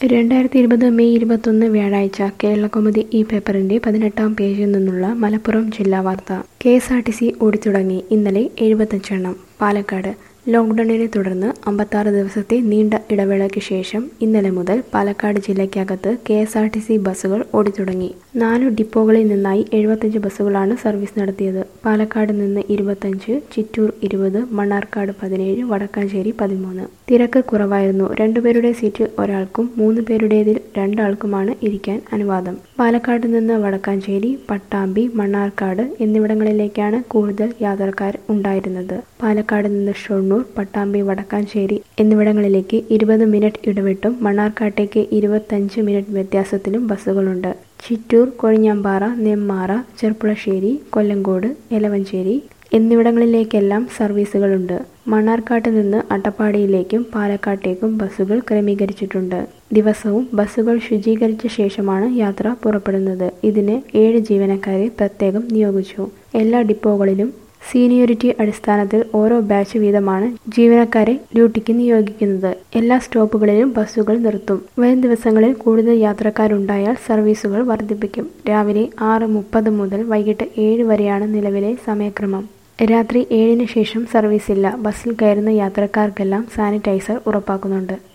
രണ്ടായിരത്തി ഇരുപത് മെയ് ഇരുപത്തൊന്ന് വ്യാഴാഴ്ച കേരളകൗമുദി ഈ പേപ്പറിന്റെ പതിനെട്ടാം പേജിൽ നിന്നുള്ള മലപ്പുറം ജില്ലാ വാർത്ത K S R T C ഓടിത്തുടങ്ങി ഇന്നലെ എഴുപത്തഞ്ചെണ്ണം പാലക്കാട് ലോക്ക്ഡൌണിനെ തുടർന്ന് അമ്പത്താറ് ദിവസത്തെ നീണ്ട ഇടവേളയ്ക്ക് ശേഷം ഇന്നലെ മുതൽ പാലക്കാട് ജില്ലയ്ക്കകത്ത് K S R T C ബസ്സുകൾ ഓടിത്തുടങ്ങി നാലു ഡിപ്പോകളിൽ നിന്നായി എഴുപത്തഞ്ച് ബസ്സുകളാണ് സർവീസ് നടത്തിയത് പാലക്കാട് നിന്ന് ഇരുപത്തഞ്ച് ചിറ്റൂർ ഇരുപത് മണ്ണാർക്കാട് പതിനേഴ് വടക്കാഞ്ചേരി പതിമൂന്ന് തിരക്ക് കുറവായിരുന്നു രണ്ടുപേരുടെ സീറ്റിൽ ഒരാൾക്കും മൂന്ന് പേരുടേതിൽ രണ്ടാൾക്കുമാണ് ഇരിക്കാൻ അനുവാദം പാലക്കാട് നിന്ന് വടക്കാഞ്ചേരി പട്ടാമ്പി മണ്ണാർക്കാട് എന്നിവിടങ്ങളിലേക്കാണ് കൂടുതൽ യാത്രക്കാർ ഉണ്ടായിരുന്നത് പാലക്കാട് നിന്ന് ഷൊർണൂർ പട്ടാമ്പി വടക്കാഞ്ചേരി എന്നിവിടങ്ങളിലേക്ക് ഇരുപത് മിനിറ്റ് ഇടവിട്ടും മണ്ണാർക്കാട്ടേക്ക് ഇരുപത്തഞ്ച് മിനിറ്റ് വ്യത്യാസത്തിലും ബസ്സുകളുണ്ട് ചിറ്റൂർ കൊഴിഞ്ഞാമ്പാറ നെമ്മാറ ചെർപ്പുളശ്ശേരി കൊല്ലങ്കോട് എലവഞ്ചേരി എന്നിവിടങ്ങളിലേക്കെല്ലാം സർവീസുകളുണ്ട് മണ്ണാർക്കാട്ട് നിന്ന് അട്ടപ്പാടിയിലേക്കും പാലക്കാട്ടേക്കും ബസ്സുകൾ ക്രമീകരിച്ചിട്ടുണ്ട് ദിവസവും ബസ്സുകൾ ശുചീകരിച്ച ശേഷമാണ് യാത്ര പുറപ്പെടുന്നത് ഇതിന് ഏഴ് ജീവനക്കാരെ പ്രത്യേകം നിയോഗിച്ചു എല്ലാ ഡിപ്പോകളിലും സീനിയോറിറ്റി അടിസ്ഥാനത്തിൽ ഓരോ ബാച്ച് വീതമാണ് ജീവനക്കാരെ ഡ്യൂട്ടിക്ക് നിയോഗിക്കുന്നത് എല്ലാ സ്റ്റോപ്പുകളിലും ബസ്സുകൾ നിർത്തും വരും ദിവസങ്ങളിൽ കൂടുതൽ യാത്രക്കാരുണ്ടായാൽ സർവീസുകൾ വർദ്ധിപ്പിക്കും രാവിലെ ആറ് മുപ്പത് മുതൽ വൈകിട്ട് ഏഴ് വരെയാണ് നിലവിലെ സമയക്രമം രാത്രി ഏഴിന് ശേഷം സർവീസില്ല ബസ്സിൽ കയറുന്ന യാത്രക്കാർക്കെല്ലാം സാനിറ്റൈസർ ഉറപ്പാക്കുന്നുണ്ട്